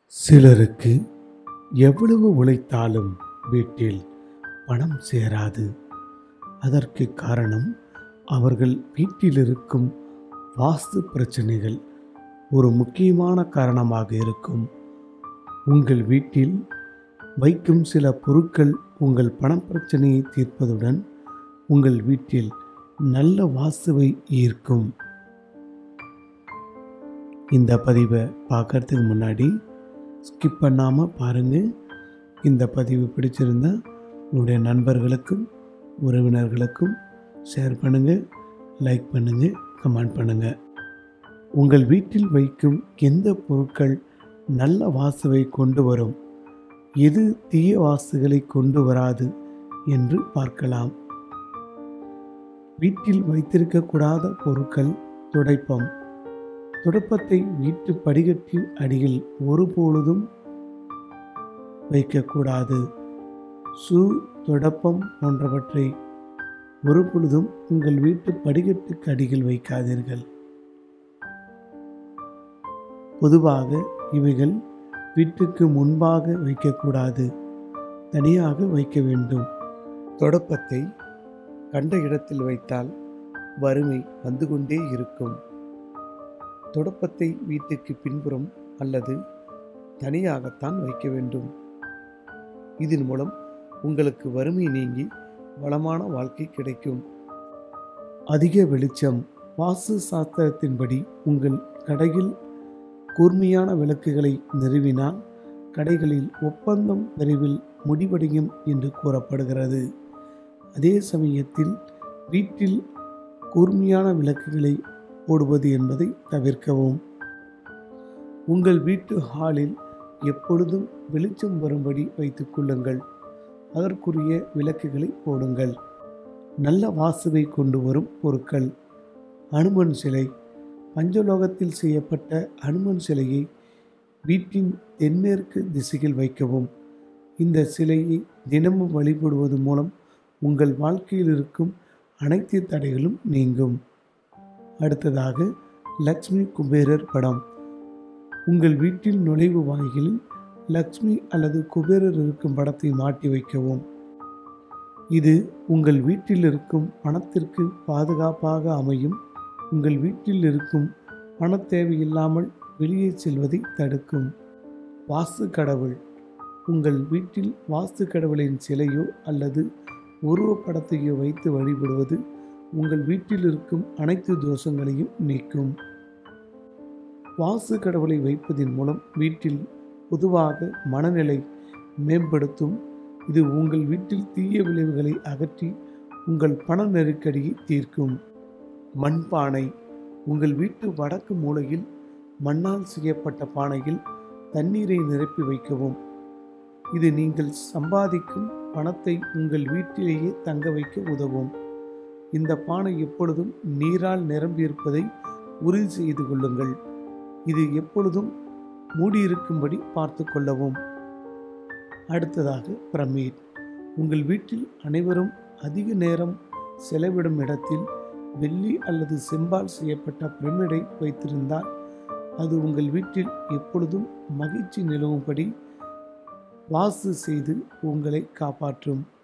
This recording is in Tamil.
சிலருக்கு எவ்வளவு உழைத்தாலும் வீட்டில் பணம் சேராது அதற்கு காரணம் அவர்கள் வீட்டில் இருக்கும் வாஸ்து பிரச்சனைகள் ஒரு முக்கியமான காரணமாக இருக்கும் உங்கள் வீட்டில் வைக்கும் சில பொருட்கள் உங்கள் பணப் பிரச்சனையை தீர்ப்பதுடன் உங்கள் வீட்டில் நல்ல வாஸ்துவை ஈர்க்கும் இந்த பதிவை பார்க்கறதுக்கு முன்னாடி ஸ்கிப் பண்ணாமல் பாருங்கள் இந்த பதிவு பிடிச்சிருந்தா உங்களுடைய நண்பர்களுக்கும் உறவினர்களுக்கும் ஷேர் பண்ணுங்கள் லைக் பண்ணுங்கள் கமெண்ட் பண்ணுங்கள் உங்கள் வீட்டில் வைக்கும் எந்த பொருட்கள் நல்ல வாசுவை கொண்டு வரும் எது தீய வாஸ்துகளை கொண்டு வராது என்று பார்க்கலாம் வீட்டில் வைத்திருக்கக்கூடாத பொருட்கள் துடைப்பம் துடைப்பத்தை வீட்டு படிக்கட்டின் அடியில் ஒருபொழுதும் வைக்கக்கூடாது சூ துடப்பம் போன்றவற்றை ஒரு பொழுதும் உங்கள் வீட்டு படிக்கட்டுக்கு அடியில் வைக்காதீர்கள் பொதுவாக இவைகள் வீட்டுக்கு முன்பாக வைக்கக்கூடாது தனியாக வைக்க வேண்டும் தொடப்பத்தை கண்ட இடத்தில் வைத்தால் வறுமை வந்து கொண்டே இருக்கும் தொடப்பத்தை வீட்டுக்கு பின்புறம் அல்லது தனியாகத்தான் வைக்க வேண்டும் இதன் மூலம் உங்களுக்கு வறுமை நீங்கி வளமான வாழ்க்கை கிடைக்கும் அதிக வெளிச்சம் வாஸ்து சாஸ்திரத்தின்படி உங்கள் கடையில் கூர்மையான விளக்குகளை நிறுவினால் கடைகளில் ஒப்பந்தம் விரைவில் முடிவடையும் என்று கூறப்படுகிறது அதே சமயத்தில் வீட்டில் கூர்மையான விளக்குகளை போடுவது என்பதை தவிர்க்கவும் உங்கள் வீட்டு ஹாலில் எப்பொழுதும் வெளிச்சம் வரும்படி வைத்துக் கொள்ளுங்கள் அதற்குரிய விளக்குகளை போடுங்கள் நல்ல வாசுவை கொண்டு வரும் பொருட்கள் அனுமன் சிலை பஞ்சலோகத்தில் செய்யப்பட்ட அனுமன் சிலையை வீட்டின் தென்மேற்கு திசையில் வைக்கவும் இந்த சிலையை தினமும் வழிபடுவது மூலம் உங்கள் வாழ்க்கையில் இருக்கும் அனைத்து தடைகளும் நீங்கும் அடுத்ததாக லக்ஷ்மி குபேரர் படம் உங்கள் வீட்டில் நுழைவு வாயிலில் லக்ஷ்மி அல்லது குபேரர் இருக்கும் படத்தை மாட்டி வைக்கவும் இது உங்கள் வீட்டில் இருக்கும் பணத்திற்கு பாதுகாப்பாக அமையும் உங்கள் வீட்டில் இருக்கும் பண தேவையில்லாமல் வெளியே செல்வதை தடுக்கும் வாஸ்து கடவுள் உங்கள் வீட்டில் வாஸ்து கடவுளின் சிலையோ அல்லது உருவப்படத்தையோ வைத்து வழிபடுவது உங்கள் வீட்டில் இருக்கும் அனைத்து தோஷங்களையும் நீக்கும் வாசு கடவுளை வைப்பதன் மூலம் வீட்டில் பொதுவாக மனநிலை மேம்படுத்தும் இது உங்கள் வீட்டில் தீய விளைவுகளை அகற்றி உங்கள் பண நெருக்கடியை தீர்க்கும் மண்பானை உங்கள் வீட்டு வடக்கு மூலையில் மண்ணால் செய்யப்பட்ட பானையில் தண்ணீரை நிரப்பி வைக்கவும் இது நீங்கள் சம்பாதிக்கும் பணத்தை உங்கள் வீட்டிலேயே தங்க வைக்க உதவும் இந்த பானை எப்பொழுதும் நீரால் நிரம்பியிருப்பதை உறுதி செய்து கொள்ளுங்கள் இது எப்பொழுதும் மூடியிருக்கும்படி பார்த்து கொள்ளவும் அடுத்ததாக பிரமிட் உங்கள் வீட்டில் அனைவரும் அதிக நேரம் செலவிடும் இடத்தில் வெள்ளி அல்லது செம்பால் செய்யப்பட்ட பிரமிடை வைத்திருந்தால் அது உங்கள் வீட்டில் எப்பொழுதும் மகிழ்ச்சி நிலவும்படி வாசு செய்து உங்களை காப்பாற்றும்